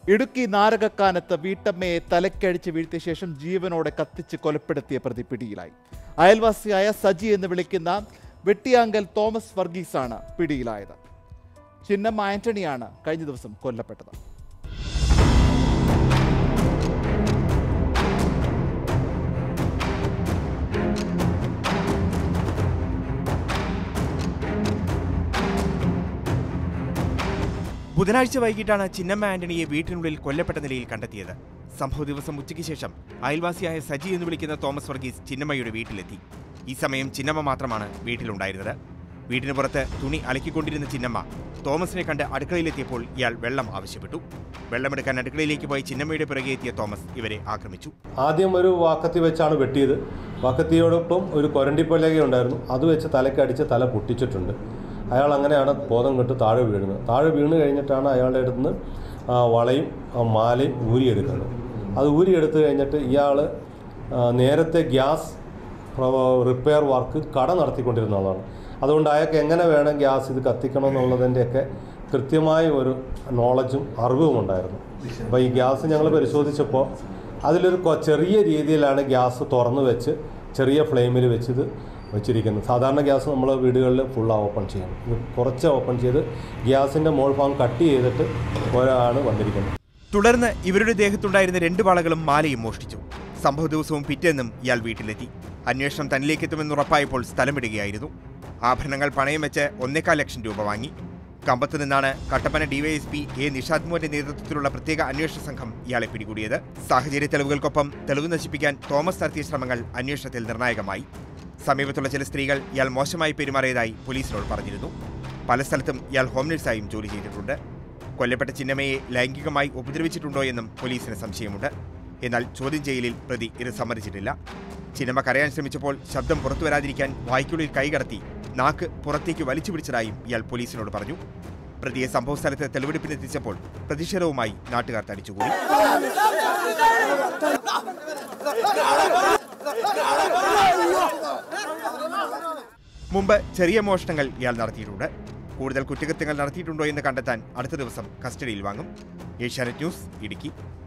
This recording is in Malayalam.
ഇടുക്കി നാരകക്കാനത്ത് വീട്ടമ്മയെ തലക്കടിച്ച് വീഴ്ത്തിയ ശേഷം ജീവനോടെ കത്തിച്ച് കൊലപ്പെടുത്തിയ പ്രതി പിടിയിലായി അയൽവാസിയായ സജി എന്ന് വിളിക്കുന്ന വെട്ടിയാങ്കൽ തോമസ് വർഗീസാണ് പിടിയിലായത് ചിന്നമ്മ ആന്റണിയാണ് കഴിഞ്ഞ ദിവസം കൊല്ലപ്പെട്ടത് ബുധനാഴ്ച വൈകിട്ടാണ് ചിന്നമ്മ ആന്റണിയെ വീട്ടിനുള്ളിൽ കൊല്ലപ്പെട്ട നിലയിൽ കണ്ടെത്തിയത് സംഭവ ദിവസം ഉച്ചയ്ക്ക് ശേഷം അയൽവാസിയായ സജി എന്ന് വിളിക്കുന്ന തോമസ് വർഗീസ് ചിന്നമ്മയുടെ വീട്ടിലെത്തി ഈ സമയം ചിന്നമ്മ മാത്രമാണ് വീട്ടിലുണ്ടായിരുന്നത് വീടിന് പുറത്ത് തുണി അലക്കിക്കൊണ്ടിരുന്ന ചിന്നമ്മ തോമസിനെ കണ്ട് അടുക്കളയിലെത്തിയപ്പോൾ ഇയാൾ വെള്ളം ആവശ്യപ്പെട്ടു വെള്ളമെടുക്കാൻ അടുക്കളയിലേക്ക് പോയി ചിന്നമ്മയുടെ പിറകെ എത്തിയ തോമസ് ഇവരെ ആക്രമിച്ചു ആദ്യം ഒരു വാക്കത്തി വെച്ചാണ് വെട്ടിയത് വാക്കത്തിയോടൊപ്പം ഒരു കൊരണ്ടിപ്പലക ഉണ്ടായിരുന്നു അത് വെച്ച് തലക്കടിച്ച് തല പൊട്ടിച്ചിട്ടുണ്ട് അയാൾ അങ്ങനെയാണ് ബോധം കെട്ട് താഴെ വീഴുന്നത് താഴെ വീണ് കഴിഞ്ഞിട്ടാണ് അയാളുടെ അടുത്ത് നിന്ന് ആ വളയും ആ മാലയും ഊരിയെടുക്കുന്നത് അത് ഊരിയെടുത്ത് കഴിഞ്ഞിട്ട് ഇയാൾ നേരത്തെ ഗ്യാസ് റിപ്പയർ വർക്ക് കട നടത്തിക്കൊണ്ടിരുന്ന ആളാണ് അതുകൊണ്ട് അയാൾക്ക് എങ്ങനെ വേണം ഗ്യാസ് ഇത് കത്തിക്കണം എന്നുള്ളതിൻ്റെയൊക്കെ കൃത്യമായ ഒരു നോളജും അറിവും ഉണ്ടായിരുന്നു അപ്പോൾ ഈ ഗ്യാസ് ഞങ്ങൾ പരിശോധിച്ചപ്പോൾ അതിലൊരു കൊ- ചെറിയ രീതിയിലാണ് ഗ്യാസ് തുറന്ന് വെച്ച് ചെറിയ ഫ്ലെയിമിൽ വെച്ചിത് വെച്ചിരിക്കുന്നത് സാധാരണ ഗ്യാസ് നമ്മൾ വീടുകളിൽ ഫുൾ ഓപ്പൺ ചെയ്യണം ഇത് കുറച്ച് ഓപ്പൺ ചെയ്ത് ഗ്യാസിൻ്റെ മോൾ ഭാഗം കട്ട് ചെയ്തിട്ട് ഒരാളാണ് വന്നിരിക്കുന്നത് തുടർന്ന് ഇവരുടെ ദേഹത്തുണ്ടായിരുന്ന രണ്ട് വളകളും മാലയും മോഷ്ടിച്ചു സംഭവ ദിവസവും പിറ്റേന്നും ഇയാൾ വീട്ടിലെത്തി അന്വേഷണം തന്നിലേക്ക് എത്തുമെന്ന് ഉറപ്പായപ്പോൾ സ്ഥലം വിടുകയായിരുന്നു ആഭരണങ്ങൾ പണയം വെച്ച് ഒന്നേക്കാൽ ലക്ഷം രൂപ വാങ്ങി കമ്പത്ത് നിന്നാണ് കട്ടപ്പന ഡിവൈഎസ്പി എ നിഷാദ് മോന്റെ നേതൃത്വത്തിലുള്ള പ്രത്യേക അന്വേഷണ സംഘം ഇയാളെ പിടികൂടിയത് സാഹചര്യ തെളിവുകൾക്കൊപ്പം തെളിവ് നശിപ്പിക്കാൻ തോമസ് നടത്തിയ ശ്രമങ്ങൾ അന്വേഷണത്തിൽ നിർണായകമായി സമീപത്തുള്ള ചില സ്ത്രീകൾ ഇയാൾ മോശമായി പെരുമാറിയതായി പോലീസിനോട് പറഞ്ഞിരുന്നു പല സ്ഥലത്തും ഇയാൾ ഹോം നഴ്സായും ജോലി ചെയ്തിട്ടുണ്ട് കൊല്ലപ്പെട്ട ചിന്നമ്മയെ ലൈംഗികമായി ഉപദ്രവിച്ചിട്ടുണ്ടോ എന്നും പോലീസിന് സംശയമുണ്ട് എന്നാൽ ചോദ്യം ചെയ്യലിൽ പ്രതി ഇത് സമ്മതിച്ചിട്ടില്ല ചിന്നമ്മ കരയാൻ ശ്രമിച്ചപ്പോൾ ശബ്ദം പുറത്തു വരാതിരിക്കാൻ വായ്ക്കുള്ളിൽ കൈകടത്തി നാക്ക് പുറത്തേക്ക് വലിച്ചു പിടിച്ചതായും ഇയാൾ പോലീസിനോട് പറഞ്ഞു പ്രതിയെ സംഭവസ്ഥലത്ത് തെളിവെടുപ്പിനെത്തിച്ചപ്പോൾ പ്രതിഷേധവുമായി നാട്ടുകാർ തടിച്ചുകൂടി മുമ്പ് ചെറിയ മോഷണങ്ങൾ ഇയാൾ നടത്തിയിട്ടുണ്ട് കൂടുതൽ കുറ്റകൃത്യങ്ങൾ നടത്തിയിട്ടുണ്ടോ എന്ന് കണ്ടെത്താൻ അടുത്ത ദിവസം കസ്റ്റഡിയിൽ വാങ്ങും ഏഷ്യാനെറ്റ് ന്യൂസ് ഇടുക്കി